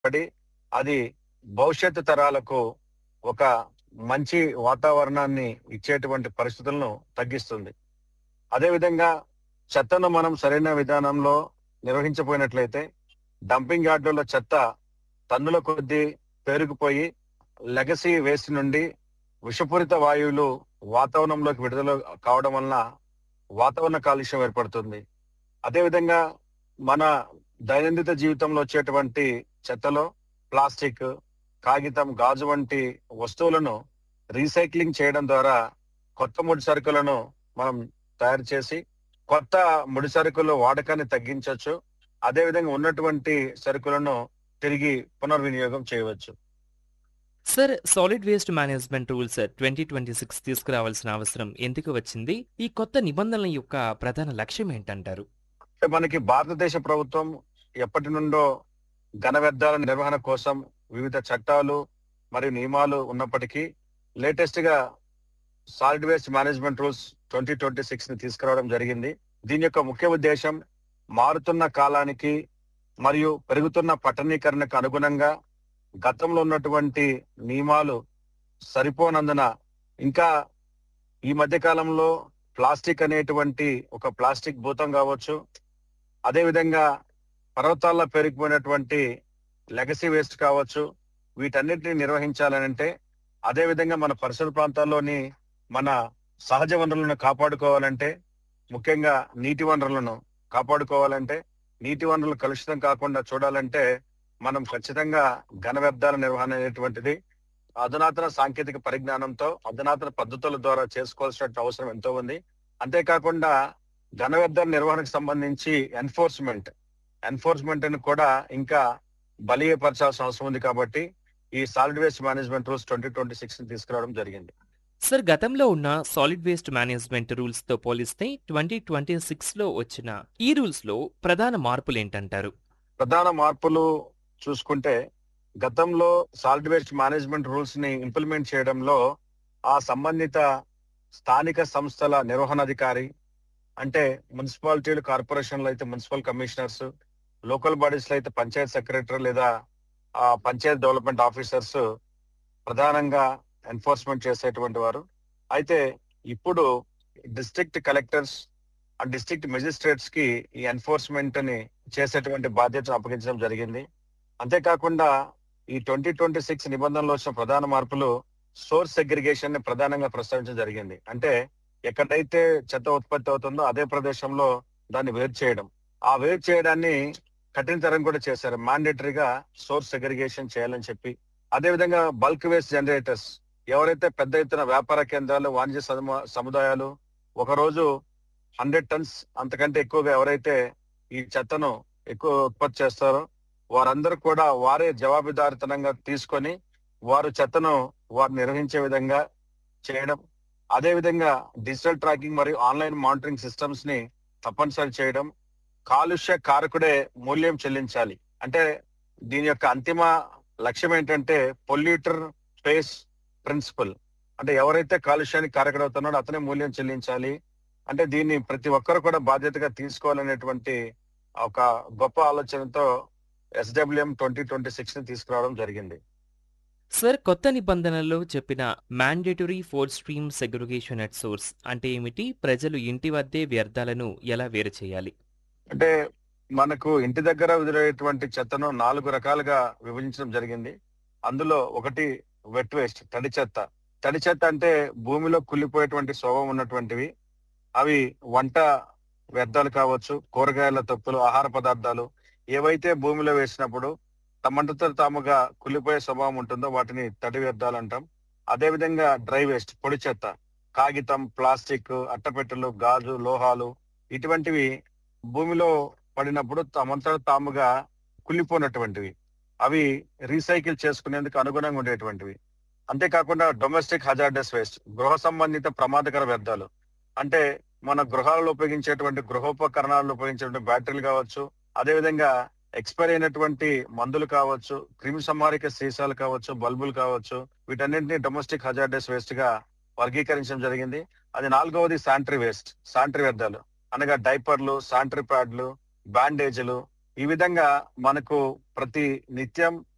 పడి అది భవిష్యత్తు తరాలకు ఒక మంచి వాతావరణాన్ని ఇచ్చేటువంటి పరిస్థితులను తగ్గిస్తుంది అదేవిధంగా చెత్తను మనం సరైన విధానంలో నిర్వహించపోయినట్లయితే డంపింగ్ యార్డుల్లో చెత్త టన్నుల కొద్దీ పేరుకుపోయి లెగసీ వేస్ట్ నుండి విషపూరిత వాయువులు వాతావరణంలోకి విడుదల కావడం వలన వాతావరణ కాలుష్యం ఏర్పడుతుంది అదేవిధంగా మన దైనందిన జీవితంలో వచ్చేటువంటి చెత్తలో ప్లాస్టిక్ కాగితం గాజు వంటి వస్తువులను రీసైక్లింగ్ చేయడం ద్వారా కొత్త ముడి సరుకులను మనం తయారు చేసి కొత్త ముడి సరుకుల వాడకాన్ని తగ్గించవచ్చు అదేవిధంగా ఉన్నటువంటి సరుకులను తిరిగి పునర్వినియోగం చేయవచ్చు sir solid waste management rules twenty twenty six తీసుకురావాల్సిన అవసరం ఎందుకు వచ్చింది ఈ కొత్త నిబంధనల యొక్క ప్రధాన లక్ష్యం ఏంటంటారు అంటే మనకి భారతదేశ ప్రభుత్వం ఎప్పటి నుండో ఘన వ్యర్థాల నిర్వహణ కోసం వివిధ చట్టాలు మరియు నియమాలు ఉన్నప్పటికీ లేటెస్ట్ గా solid waste management rules twenty twenty six ని తీసుకురావడం జరిగింది దీని యొక్క ముఖ్య ఉద్దేశం మారుతున్న కాలానికి మరియు పెరుగుతున్న పట్టణీకరణకు అనుగుణంగా గతంలో ఉన్నటువంటి నియమాలు సరిపోనందున ఇంకా ఈ మధ్య కాలంలో ప్లాస్టిక్ అనేటువంటి ఒక ప్లాస్టిక్ భూతం కావచ్చు అదేవిధంగా పర్వతాల్లో పెరిగిపోయినటువంటి లెగసీ వేస్ట్ కావచ్చు వీటన్నిటిని నిర్వహించాలనంటే అదేవిధంగా మన పరిసర ప్రాంతాల్లోని మన సహజ వనరులను కాపాడుకోవాలంటే ముఖ్యంగా నీటి వనరులను కాపాడుకోవాలంటే నీటి వనరులు కలుషితం కాకుండా చూడాలంటే మనం ఖచ్చితంగా ఘన వ్యర్థాల నిర్వహణ అనేటువంటిది అధునాతన సాంకేతిక పరిజ్ఞానంతో అధునాతన పద్ధతుల ద్వారా చేసుకోవాల్సిన అవసరం ఎంతో ఉంది అంతేకాకుండా ఘన వ్యర్థాల నిర్వహణకు సంబంధించి ఎన్ఫోర్స్మెంట్ ఎన్ఫోర్స్మెంట్ ని కూడా ఇంకా బలీయపరచాల్సిన అవసరం ఉంది కాబట్టి ఈ solid waste management rules twenty twenty six ని తీసుకురావడం జరిగింది సార్ గతంలో ఉన్న సాలిడ్ వేస్ట్ మేనేజ్మెంట్ రూల్స్ తో పోలిస్తే ట్వంటీ ట్వంటీ సిక్స్ లో వచ్చిన ఈ రూల్స్ లో ప్రధాన మార్పులు ఏంటంటారు ప్రధాన మార్పులు చూసుకుంటే గతంలో సాలిడ్ వేస్ట్ మేనేజ్మెంట్ రూల్స్ ని ఇంప్లిమెంట్ చేయడంలో ఆ సంబంధిత స్థానిక సంస్థల నిర్వహణాధికారి అంటే మున్సిపాలిటీలు కార్పొరేషన్లు అయితే మున్సిపల్ కమిషనర్స్ లోకల్ బాడీస్ లో అయితే పంచాయత్ సెక్రటరీ లేదా ఆ పంచాయత్ డెవలప్మెంట్ ఆఫీసర్స్ ప్రధానంగా ఎన్ఫోర్స్మెంట్ చేసేటువంటి వారు అయితే ఇప్పుడు డిస్ట్రిక్ట్ కలెక్టర్స్ ఆ డిస్ట్రిక్ట్ మెజిస్ట్రేట్స్ కి ఈ ఎన్ఫోర్స్మెంట్ ని చేసేటువంటి బాధ్యతను అప్పగించడం జరిగింది అంతేకాకుండా ఈ ట్వంటీ ట్వంటీ సిక్స్ నిబంధనలో వచ్చిన ప్రధాన మార్పులు సోర్స్ సెగ్రిగేషన్ ని ప్రధానంగా ప్రస్తావించడం జరిగింది అంటే ఎక్కడైతే చెత్త ఉత్పత్తి అవుతుందో అదే ప్రదేశంలో దాన్ని వేరు చేయడం ఆ వేరు చేయడాన్ని కఠినతరం కూడా చేశారు మాండేటరీగా సోర్స్ సెగ్రిగేషన్ చేయాలని చెప్పి అదే విధంగా బల్క్ వేస్ట్ జనరేటర్స్ ఎవరైతే పెద్ద ఎత్తున వ్యాపార కేంద్రాలు వాణిజ్య సము- సముదాయాలు ఒక రోజు హండ్రెడ్ టన్స్ అంతకంటే ఎక్కువగా ఎవరైతే ఈ చెత్తను ఎక్కువ ఉత్పత్తి చేస్తారో వారందరూ కూడా వారే జవాబుదారితనంగా తీసుకొని వారు చెత్తను వారు నిర్వహించే విధంగా చేయడం అదే విధంగా డిజిటల్ ట్రాకింగ్ మరియు ఆన్లైన్ మానిటరింగ్ సిస్టమ్స్ ని తప్పనిసరి చేయడం కాలుష్య కారకుడే మూల్యం చెల్లించాలి అంటే దీని యొక్క అంతిమ లక్ష్యం ఏంటంటే పొల్యూటర్ స్పేస్ ప్రిన్సిపల్ అంటే ఎవరైతే కాలుష్యానికి కారకుడవుతున్నాడో అతనే మూల్యం చెల్లించాలి అంటే దీన్ని ప్రతి ఒక్కరు కూడా బాధ్యతగా తీసుకోవాలనేటువంటి ఒక గొప్ప ఆలోచనతో ఎస్డబ్ల్యూఎం ట్వంటీ ట్వంటీ సిక్స్ ని తీసుకురావడం జరిగింది సార్ కొత్త నిబంధనల్లో చెప్పిన mandatory four stream segregation at source అంటే ఏమిటి ప్రజలు ఇంటి వద్దే వ్యర్థాలను ఎలా వేరు చేయాలి అంటే మనకు ఇంటి దగ్గర వదిలేటువంటి చెత్తను నాలుగు రకాలుగా విభజించడం జరిగింది అందులో ఒకటి వెట్ వేస్ట్ తడి చెత్త తడి చెత్త అంటే భూమిలో కుళ్ళిపోయేటువంటి స్వభావం ఉన్నటువంటివి అవి వంట వ్యర్థాలు కావచ్చు కూరగాయల తొక్కులు ఆహార పదార్థాలు ఏవైతే భూమిలో వేసినప్పుడు తమంతతో తాముగా కుళ్ళిపోయే స్వభావం ఉంటుందో వాటిని తడి వ్యర్థాలు అంటాం అదే విధంగా డ్రై వేస్ట్ పొడి చెత్త కాగితం ప్లాస్టిక్ అట్టపెట్టెలు గాజు లోహాలు ఇటువంటివి భూమిలో పడినప్పుడు తమంతట తాముగా కుళ్ళిపోయినటువంటివి అవి రీసైకిల్ చేసుకునేందుకు అనుగుణంగా ఉండేటువంటివి అంతేకాకుండా డొమెస్టిక్ హజార్డస్ వేస్ట్ గృహ సంబంధిత ప్రమాదకర వ్యర్థాలు అంటే మన గృహాలలో ఉపయోగించేటువంటి గృహోపకరణాలను ఉపయోగించేటువంటి బ్యాటరీలు కావచ్చు అదేవిధంగా ఎక్స్పైర్ అయినటువంటి మందులు కావచ్చు క్రిమి సంహారిక సీసాలు కావచ్చు బల్బులు కావచ్చు వీటన్నింటినీ డొమెస్టిక్ హజార్డస్ వేస్ట్ గా వర్గీకరించడం జరిగింది అది నాలుగవది శానిటరీ వేస్ట్ శానిటరీ వ్యర్థాలు అనగా డైపర్లు శానిటరీ ప్యాడ్లు బ్యాండేజీలు ఈ విధంగా మనకు ప్రతి నిత్యం